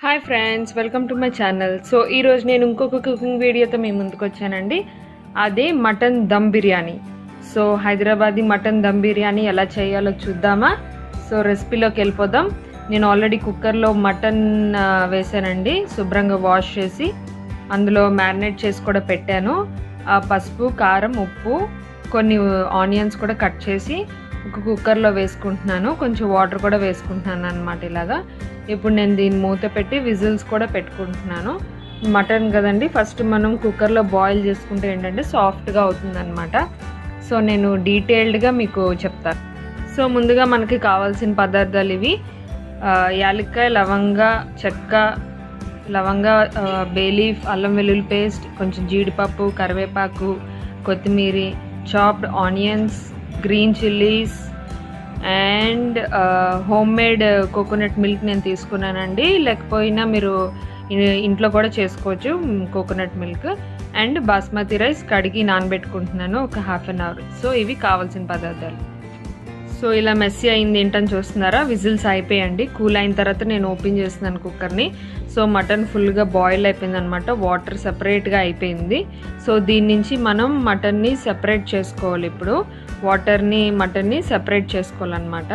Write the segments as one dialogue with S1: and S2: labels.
S1: hi friends welcome to my channel so ఈరోజు నేను ఇంకొక కుకింగ్ వీడియోతో మీ ముందుకు వచ్చానండి అదే mutton dum biryani so Hyderabadi mutton dum biryani ఎలా చేయాలో చూద్దామా సో రెసిపీలోకి వెళ్ళిపోదాం నేను ఆల్రెడీ కుక్కర్లో మటన్ ఆ, వేసానండి శుభ్రంగా వాష్ చేసి అందులో మ్యారినేట్ చేసి కూడా పెట్టాను ఆ పసుపు కారం ఉప్పు కొన్ని ఆనియన్స్ కూడా కట్ చేసి ఒక కుక్కర్లో వేసుకుంటున్నాను కొంచెం వాటర్ కూడా వేసుకుంటున్నాను అనమాట ఇలాగా ఇప్పుడు నేను దీన్ని మూత పెట్టి విజిల్స్ కూడా పెట్టుకుంటున్నాను మటన్ కదండి ఫస్ట్ మనం కుక్కర్లో బాయిల్ చేసుకుంటే ఏంటంటే సాఫ్ట్గా అవుతుంది సో నేను డీటెయిల్డ్గా మీకు చెప్తాను సో ముందుగా మనకి కావాల్సిన పదార్థాలు ఇవి ఆ, యాలక్కాయ లవంగ చెక్క లవంగ బేలీఫ్ అల్లం వెల్లుల్లి పేస్ట్ కొంచెం జీడిపప్పు కరివేపాకు కొత్తిమీర chopped onions green chillies and home made coconut milk నేను తీసుకున్నానండి లేకపోయినా మీరు ఇ- ఇంట్లో కూడా చేసుకోవచ్చు coconut milk and basmati rice కడిగి నానబెట్టుకుంటున్నాను ఒక హాఫ్ అన్ అవర్ సో ఇవి కావాల్సిన పదార్థాలు సో ఇలా మెస్సీ అయింది ఏంటని చూస్తున్నారా విజిల్స్ అయిపోయండి కూల్ అయిన తర్వాత నేను ఓపెన్ చేస్తున్నాను కుక్కర్ని సో మటన్ ఫుల్గా బాయిల్ అయిపోయింది అనమాట వాటర్ సెపరేట్గా అయిపోయింది సో దీని నుంచి మనం మటన్ని సెపరేట్ చేసుకోవాలి ఇప్పుడు వాటర్ని మటన్ని సెపరేట్ చేసుకోవాలన్నమాట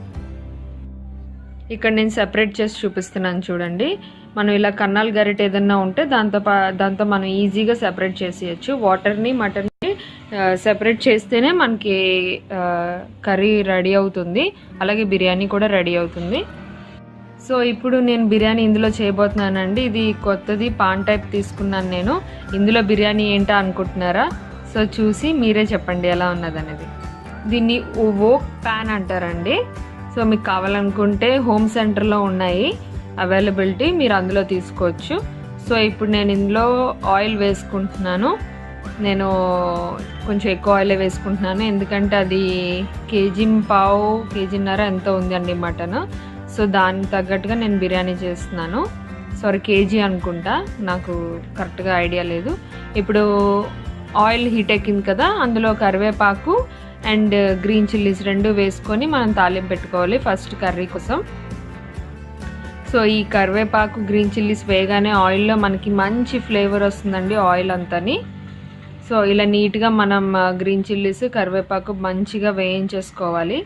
S1: ఇక్కడ నేను సెపరేట్ చేసి చూపిస్తున్నాను చూడండి మనం ఇలా కన్నాలు గరిట ఏదన్నా ఉంటే దాంతో పా- దాంతో మనం ఈజీగా సెపరేట్ చేసేయచ్చు వాటర్ని మటన్ని సెపరేట్ చేస్తేనే మనకి కర్రీ రెడీ అవుతుంది అలాగే బిర్యానీ కూడా రెడీ అవుతుంది సో ఇప్పుడు నేను బిర్యానీ ఇందులో చేయబోతున్నానండి ఇది కొత్తది పాన్ టైప్ తీసుకున్నాను నేను ఇందులో బిర్యానీ ఏంటా అనుకుంటున్నారా సో చూసి మీరే చెప్పండి ఎలా ఉన్నదనేది దీన్ని ఓక్ ప్యాన్ అంటారండి సో మీకు కావాలనుకుంటే హోమ్ సెంటర్లో ఉన్నాయి అవైలబిలిటీ మీరు అందులో తీసుకోవచ్చు సో ఇప్పుడు నేను ఇందులో ఆయిల్ వేసుకుంటున్నాను నేను కొంచెం ఎక్కువ ఆయిల్ వేసుకుంటున్నాను ఎందుకంటే అది కేజీ పావు కేజీన్నర ఎంత ఉందండి మటన్ సో దానికి తగ్గట్టుగా నేను బిర్యానీ చేస్తున్నాను సారీ కేజీ అనుకుంటా నాకు కరెక్ట్గా ఐడియా లేదు ఇప్పుడు ఆయిల్ హీట్ ఎక్కింది కదా అందులో కరివేపాకు అండ్ గ్రీన్ చిల్లీస్ రెండు వేసుకొని మనం తాలింపు పెట్టుకోవాలి ఫస్ట్ కర్రీ కోసం సో ఈ కరివేపాకు గ్రీన్ చిల్లీస్ వేయగానే ఆయిల్లో మనకి మంచి ఫ్లేవర్ వస్తుందండి ఆయిల్ అంతని సో ఇలా నీట్గా మనం ఆ, గ్రీన్ చిల్లీస్ కరివేపాకు మంచిగా వేయించేసుకోవాలి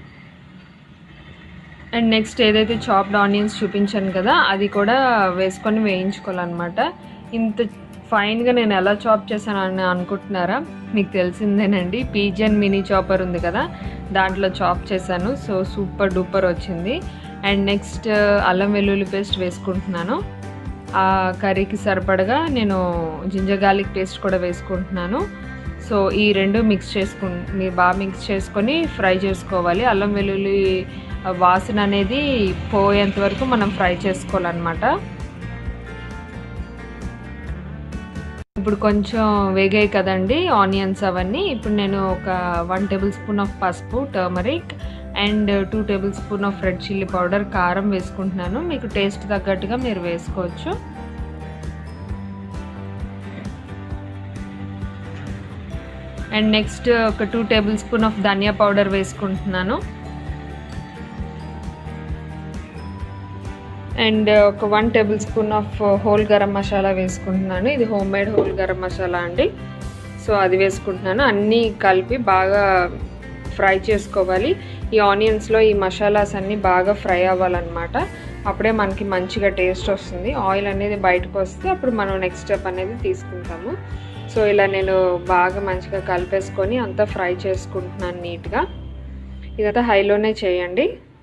S1: అండ్ నెక్స్ట్ ఏదైతే చాప్డ్ ఆనియన్స్ చూపించాను కదా అది కూడా వేసుకొని వేయించుకోవాలన్నమాట ఇంత ఫైన్గా నేను ఎలా చాప్ చేశాను అని అనుకుంటున్నారా మీకు తెలిసిందేనండి పీజియన్ మినీ చాపర్ ఉంది కదా దాంట్లో చాప్ చేశాను సో సూపర్ డూపర్ వచ్చింది అండ్ నెక్స్ట్ అల్లం వెల్లుల్లి పేస్ట్ వేసుకుంటున్నాను ఆ కర్రీకి సరిపడగా నేను జింజర్ గార్లిక్ పేస్ట్ కూడా వేసుకుంటున్నాను సో ఈ రెండు మిక్స్ చేసుకు మీరు బాగా మిక్స్ చేసుకొని ఫ్రై చేసుకోవాలి అల్లం వెల్లుల్లి వాసన అనేది పోయేంత వరకు మనం ఫ్రై చేసుకోవాలన్నమాట ఇప్పుడు కొంచెం వేగాయి కదండి ఆనియన్స్ అవన్నీ ఇప్పుడు నేను ఒక వన్ టేబుల్ స్పూన్ ఆఫ్ పసుపు turmeric and two table spoon of red chilli powder కారం వేసుకుంటున్నాను మీకు టేస్ట్ తగ్గట్టుగా మీరు వేసుకోవచ్చు అండ్ నెక్స్ట్ ఒక two table spoon of dhania powder వేసుకుంటున్నాను అండ్ ఒక one table spoon of whole garam masala వేసుకుంటున్నాను ఇది home made whole garam masala అండి సో అది వేసుకుంటున్నాను అన్నీ కలిపి బాగా ఫ్రై చేసుకోవాలి ఈ ఆనియన్స్లో ఈ మసాలాస్ అన్నీ బాగా ఫ్రై అవ్వాలన్నమాట అప్పుడే మనకి మంచిగా టేస్ట్ వస్తుంది ఆయిల్ అనేది బయటకు వస్తే అప్పుడు మనం నెక్స్ట్ స్టెప్ అనేది తీసుకుంటాము సో ఇలా నేను బాగా మంచిగా కలిపేసుకొని అంతా ఫ్రై చేసుకుంటున్నాను నీట్గా ఇదంతా హైలోనే చేయండి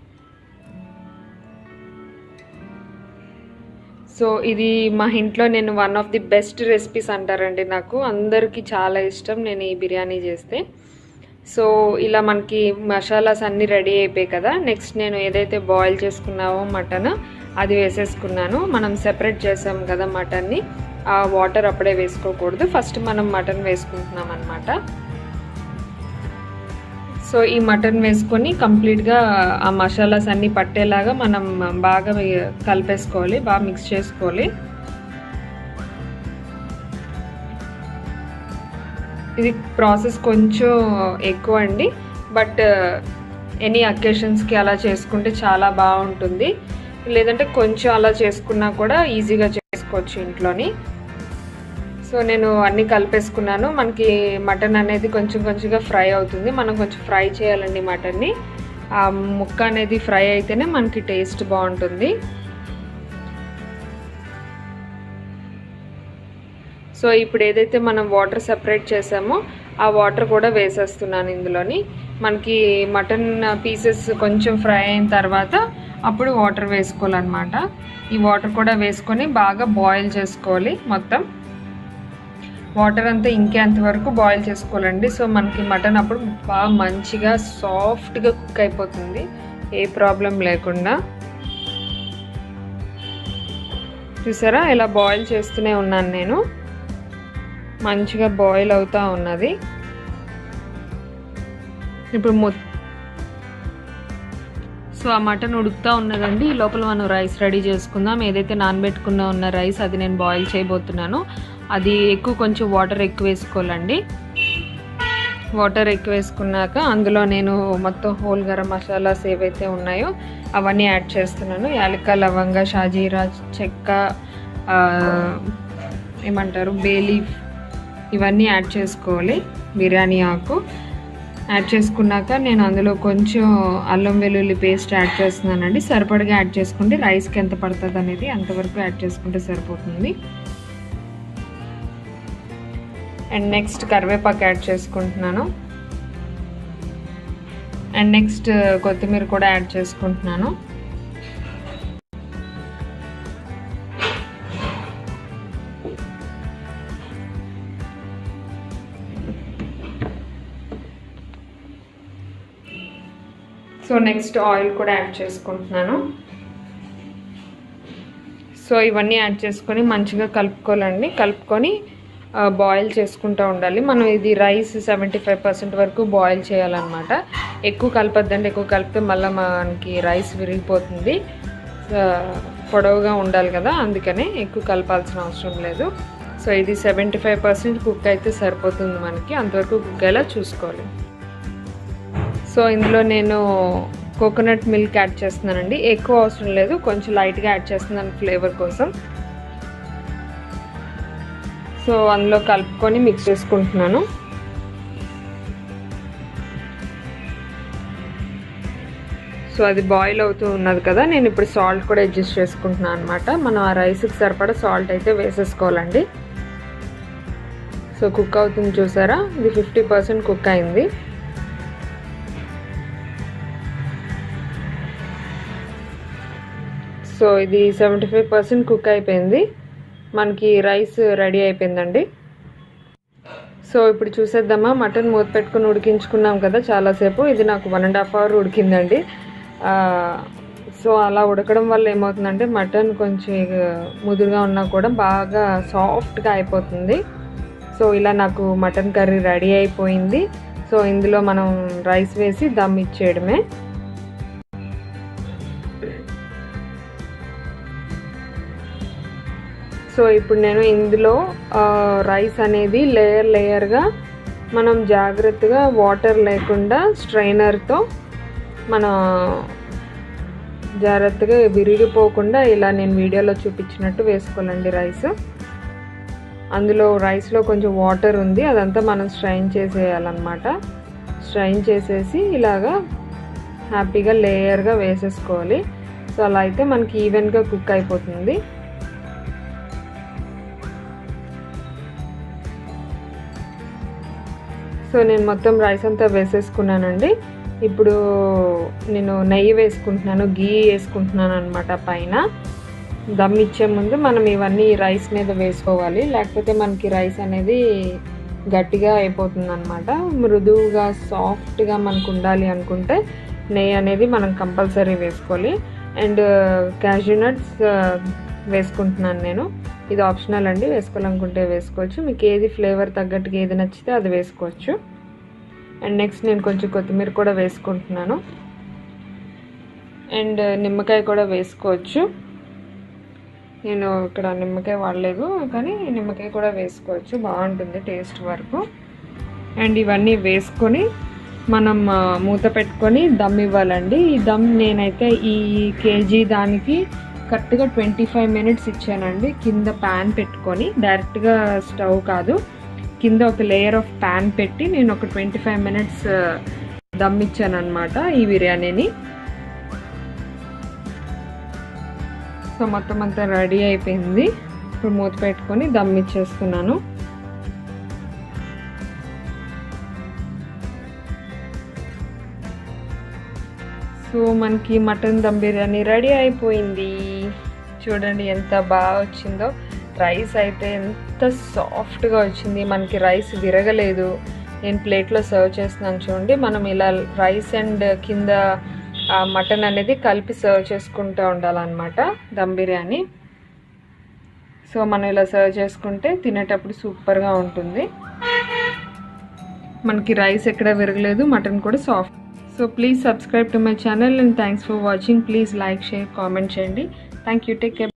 S1: సో ఇది మా ఇంట్లో నేను one of the best recipes అంటారండి నాకు అందరికీ చాలా ఇష్టం నేను ఈ బిర్యానీ చేస్తే సో ఇలా మనకి మసాలాస్ అన్నీ రెడీ అయిపోయాయి కదా నెక్స్ట్ నేను ఏదైతే బాయిల్ చేసుకున్నావో మటన్ అది వేసేసుకున్నాను మనం సెపరేట్ చేసాం కదా మటన్ని ఆ వాటర్ అప్పుడే వేసుకోకూడదు ఫస్ట్ మనం మటన్ వేసుకుంటున్నాం అనమాట సో ఈ మటన్ వేసుకొని కంప్లీట్గా ఆ మసాలాస్ అన్నీ పట్టేలాగా మనం బాగా వే- కలిపేసుకోవాలి బాగా మిక్స్ చేసుకోవాలి ఇది ప్రాసెస్ కొంచెం ఎక్కువ అండి బట్ ఎనీ అకేషన్స్కి అలా చేసుకుంటే చాలా బాగుంటుంది లేదంటే కొంచెం అలా చేసుకున్నా కూడా ఈజీగా చేసుకోవచ్చు ఇంట్లోని సో నేను అన్నీ కలిపేసుకున్నాను మనకి మటన్ అనేది కొంచెం కొంచెంగా ఫ్రై అవుతుంది మనం కొంచెం ఫ్రై చేయాలండి మటన్ని ఆ ముక్క అనేది ఫ్రై అయితేనే మనకి టేస్ట్ బాగుంటుంది సో ఇప్పుడు ఏదైతే మనం వాటర్ సెపరేట్ చేసామో ఆ వాటర్ కూడా వేసేస్తున్నాను ఇందులోని మనకి మటన్ పీసెస్ కొంచెం ఫ్రై అయిన తర్వాత అప్పుడు వాటర్ వేసుకోవాలన్నమాట ఈ వాటర్ కూడా వేసుకొని బాగా బాయిల్ చేసుకోవాలి మొత్తం వాటర్ అంతా ఇంకేంత వరకు బాయిల్ చేసుకోవాలండి సో మనకి మటన్ అప్పుడు బాగా మంచిగా సాఫ్ట్గా కుక్ అయిపోతుంది ఏ ప్రాబ్లం లేకుండా చూసారా ఇలా బాయిల్ చేస్తూనే ఉన్నాను నేను మంచిగా బాయిల్ అవుతూ ఉన్నది ఇప్పుడు మొ సో ఆ మటన్ ఉడుకుతూ ఉన్నదండి ఈ లోపల మనం రైస్ రెడీ చేసుకుందాం ఏదైతే నానబెట్టుకున్న ఉన్న రైస్ అది నేను బాయిల్ చేయబోతున్నాను అది ఎక్కువ కొంచెం వాటర్ ఎక్కువ వేసుకోవాలండి వాటర్ ఎక్కువ వేసుకున్నాక అందులో నేను మొత్తం హోల్ గరం మసాలాస్ ఏవైతే ఉన్నాయో అవన్నీ యాడ్ చేస్తున్నాను యాలక్క లవంగ షాజీరా చెక్క ఏమంటారు బేలీఫ్ ఇవన్నీ యాడ్ చేసుకోవాలి బిర్యానీ ఆకు యాడ్ చేసుకున్నాక నేను అందులో కొంచెం అల్లం వెల్లుల్లి పేస్ట్ యాడ్ చేస్తున్నానండి సరిపడగా యాడ్ చేసుకుంటే రైస్కి ఎంత పడుతుంది అనేది అంతవరకు యాడ్ చేసుకుంటే సరిపోతుంది అండ్ నెక్స్ట్ కరివేపాకు యాడ్ చేసుకుంటున్నాను అండ్ నెక్స్ట్ కొత్తిమీర కూడా యాడ్ చేసుకుంటున్నాను సో నెక్స్ట్ ఆయిల్ కూడా యాడ్ చేసుకుంటున్నాను సో ఇవన్నీ యాడ్ చేసుకొని మంచిగా కలుపుకోవాలండి కలుపుకొని బాయిల్ చేసుకుంటూ ఉండాలి మనం ఇది రైస్ సెవెంటీ ఫైవ్ పర్సెంట్ వరకు బాయిల్ చేయాలన్నమాట ఎక్కువ కలపద్దండి ఎక్కువ కలిపితే మళ్ళీ మనకి రైస్ విరిగిపోతుంది పొడవుగా ఉండాలి కదా అందుకనే ఎక్కువ కలపాల్సిన అవసరం లేదు సో ఇది సెవెంటీ ఫైవ్ పర్సెంట్ కుక్ అయితే సరిపోతుంది మనకి అంతవరకు కుక్ అయ్యేలా చూసుకోవాలి సో ఇందులో నేను కోకోనట్ మిల్క్ యాడ్ చేస్తున్నానండి ఎక్కువ అవసరం లేదు కొంచెం లైట్గా యాడ్ చేస్తున్నాను ఫ్లేవర్ కోసం సో అందులో కలుపుకొని మిక్స్ చేసుకుంటున్నాను సో అది బాయిల్ అవుతూ ఉన్నది కదా నేను ఇప్పుడు సాల్ట్ కూడా అడ్జస్ట్ చేసుకుంటున్నాను అనమాట మనం ఆ రైస్కి సరిపడా సాల్ట్ అయితే వేసేసుకోవాలండి సో కుక్ అవుతుంది చూసారా ఇది ఫిఫ్టీ పర్సెంట్ కుక్ అయింది సో ఇది సెవెంటీ ఫైవ్ పర్సెంట్ కుక్ అయిపోయింది మనకి రైస్ రెడీ అయిపోయిందండి సో ఇప్పుడు చూసేద్దామా మటన్ మూత పెట్టుకుని ఉడికించుకున్నాం కదా చాలాసేపు ఇది నాకు వన్ అండ్ హాఫ్ అవర్ ఉడికిందండి సో అలా ఉడకడం వల్ల ఏమవుతుందంటే మటన్ కొంచెం ముదురుగా ఉన్నా కూడా బాగా సాఫ్ట్గా అయిపోతుంది సో ఇలా నాకు మటన్ కర్రీ రెడీ అయిపోయింది సో ఇందులో మనం రైస్ వేసి దమ్ ఇచ్చేయడమే సో ఇప్పుడు నేను ఇందులో రైస్ అనేది లేయర్ లేయర్గా మనం జాగ్రత్తగా వాటర్ లేకుండా స్ట్రైనర్తో మన జాగ్రత్తగా విరిగిపోకుండా ఇలా నేను వీడియోలో చూపించినట్టు వేసుకోవాలండి రైస్ అందులో రైస్లో కొంచెం వాటర్ ఉంది అదంతా మనం స్ట్రైన్ చేసేయాలన్నమాట స్ట్రైన్ చేసేసి ఇలాగా హ్యాపీగా లేయర్గా వేసేసుకోవాలి సో అలా అయితే మనకి ఈవెన్గా కుక్ అయిపోతుంది సో నేను మొత్తం రైస్ అంతా వేసేసుకున్నానండి ఇప్పుడు నేను నెయ్యి వేసుకుంటున్నాను గీ వేసుకుంటున్నాను అనమాట పైన దమ్ ఇచ్చే ముందు మనం ఇవన్నీ రైస్ మీద వేసుకోవాలి లేకపోతే మనకి రైస్ అనేది గట్టిగా అయిపోతుంది అనమాట మృదువుగా సాఫ్ట్గా మనకు ఉండాలి అనుకుంటే నెయ్యి అనేది మనం కంపల్సరీ వేసుకోవాలి అండ్ క్యాష్యూ నట్స్ వేసుకుంటున్నాను నేను ఇది ఆప్షనల్ అండి వేసుకోవాలనుకుంటే వేసుకోవచ్చు మీకు ఏది ఫ్లేవర్ తగ్గట్టుగా ఏది నచ్చితే అది వేసుకోవచ్చు అండ్ నెక్స్ట్ నేను కొంచెం కొత్తిమీర కూడా వేసుకుంటున్నాను అండ్ నిమ్మకాయ కూడా వేసుకోవచ్చు నేను ఇక్కడ నిమ్మకాయ వాడలేదు కానీ నిమ్మకాయ కూడా వేసుకోవచ్చు బాగుంటుంది టేస్ట్ వరకు అండ్ ఇవన్నీ వేసుకొని మనం ఆ, మూత పెట్టుకొని దమ్ ఇవ్వాలండి ఈ దమ్ నేనైతే ఈ కేజీ దానికి కరెక్ట్గా ట్వంటీ ఫైవ్ మినిట్స్ ఇచ్చానండి కింద ప్యాన్ పెట్టుకొని డైరెక్ట్గా స్టవ్ కాదు కింద ఒక లేయర్ ఆఫ్ ప్యాన్ పెట్టి నేను ఒక ట్వంటీ ఫైవ్ మినిట్స్ దమ్ ఇచ్చాను అనమాట ఈ బిర్యానీని సో మొత్తం అంతా రెడీ అయిపోయింది ఇప్పుడు మూత పెట్టుకొని దమ్ ఇచ్చేస్తున్నాను సో మనకి మటన్ దమ్ బిర్యానీ రెడీ అయిపోయింది చూడండి ఎంత బాగా వచ్చిందో రైస్ అయితే ఎంత సాఫ్ట్గా వచ్చింది మనకి రైస్ విరగలేదు నేను ప్లేట్లో సర్వ్ చేస్తున్నాను చూడండి మనం ఇలా రైస్ అండ్ కింద ఆ మటన్ అనేది కలిపి సర్వ్ చేసుకుంటూ ఉండాలన్నమాట దమ్ బిర్యానీ సో మనం ఇలా సర్వ్ చేసుకుంటే తినేటప్పుడు సూపర్గా ఉంటుంది మనకి రైస్ ఎక్కడ విరగలేదు మటన్ కూడా soft so please subscribe to my channel and thanks for watching please like share comment చేయండి థ్యాంక్ యూ టేక్ కేర్